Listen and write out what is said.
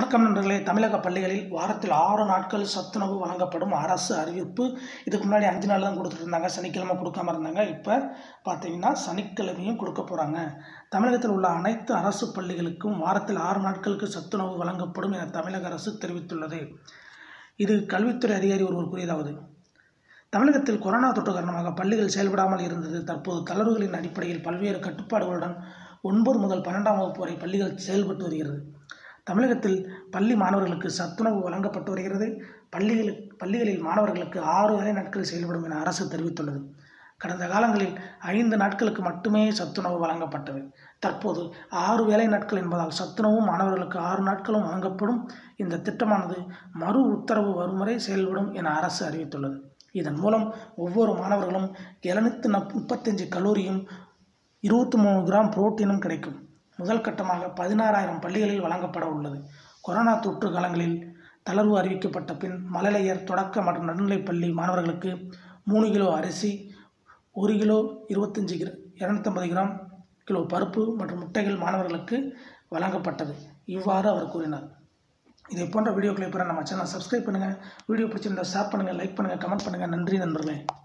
வணக்கம் நண்பர்களே தமிழக பள்ளிகளில் வாரத்தில் ஆறு நாட்கள் சத்துணவு வழங்கப்படும் அரசு அறிவிப்பு இதுக்கு முன்னாடி அஞ்சு நாள் தான் கொடுத்துட்டு இருந்தாங்க சனிக்கிழமை கொடுக்காம இருந்தாங்க இப்போ பார்த்தீங்கன்னா சனிக்கிழமையும் கொடுக்க போகிறாங்க தமிழகத்தில் உள்ள அனைத்து அரசு பள்ளிகளுக்கும் வாரத்தில் ஆறு நாட்களுக்கு சத்துணவு வழங்கப்படும் என தமிழக அரசு தெரிவித்துள்ளது இது கல்வித்துறை அதிகாரி ஒருவர் கூறியதாவது தமிழகத்தில் கொரோனா தொற்று காரணமாக பள்ளிகள் செயல்படாமல் இருந்தது தற்போது தளர்வுகளின் அடிப்படையில் பல்வேறு கட்டுப்பாடுகளுடன் ஒன்பது முதல் பன்னெண்டாம் வகுப்பு வரை பள்ளிகள் செயல்பட்டு வருகிறது தமிழகத்தில் பள்ளி மாணவர்களுக்கு சத்துணவு வழங்கப்பட்டு வருகிறது பள்ளிகளுக்கு பள்ளிகளில் மாணவர்களுக்கு ஆறு வேலை நாட்கள் செயல்படும் என அரசு தெரிவித்துள்ளது கடந்த காலங்களில் ஐந்து நாட்களுக்கு மட்டுமே சத்துணவு வழங்கப்பட்டது தற்போது ஆறு வேலை நாட்கள் என்பதால் சத்துணவும் மாணவர்களுக்கு ஆறு நாட்களும் வழங்கப்படும் இந்த திட்டமானது மறு உத்தரவு வரும் வரை செயல்படும் என அரசு அறிவித்துள்ளது இதன் மூலம் ஒவ்வொரு மாணவர்களும் எழுநூற்றி நப் முப்பத்தஞ்சு கலோரியும் இருபத்தி மூணு கிராம் புரோட்டீனும் கிடைக்கும் முதல் கட்டமாக பதினாறாயிரம் பள்ளிகளில் வழங்கப்பட உள்ளது கொரோனா தொற்று காலங்களில் தளர்வு அறிவிக்கப்பட்ட பின் மழலையர் தொடக்க மற்றும் நடுநிலைப் பள்ளி மாணவர்களுக்கு மூணு கிலோ அரிசி ஒரு கிலோ இருபத்தஞ்சி கிர இரநூத்தம்பது கிராம் கிலோ பருப்பு மற்றும் முட்டைகள் மாணவர்களுக்கு வழங்கப்பட்டது இவ்வாறு அவர் கூறினார் இதை போன்ற வீடியோக்களை பெற நம்ம சேனல் சப்ஸ்கிரைப் பண்ணுங்கள் வீடியோ பிடிச்சிருந்தா ஷேர் பண்ணுங்கள் லைக் பண்ணுங்கள் கமெண்ட் பண்ணுங்கள் நன்றி நண்பர்களே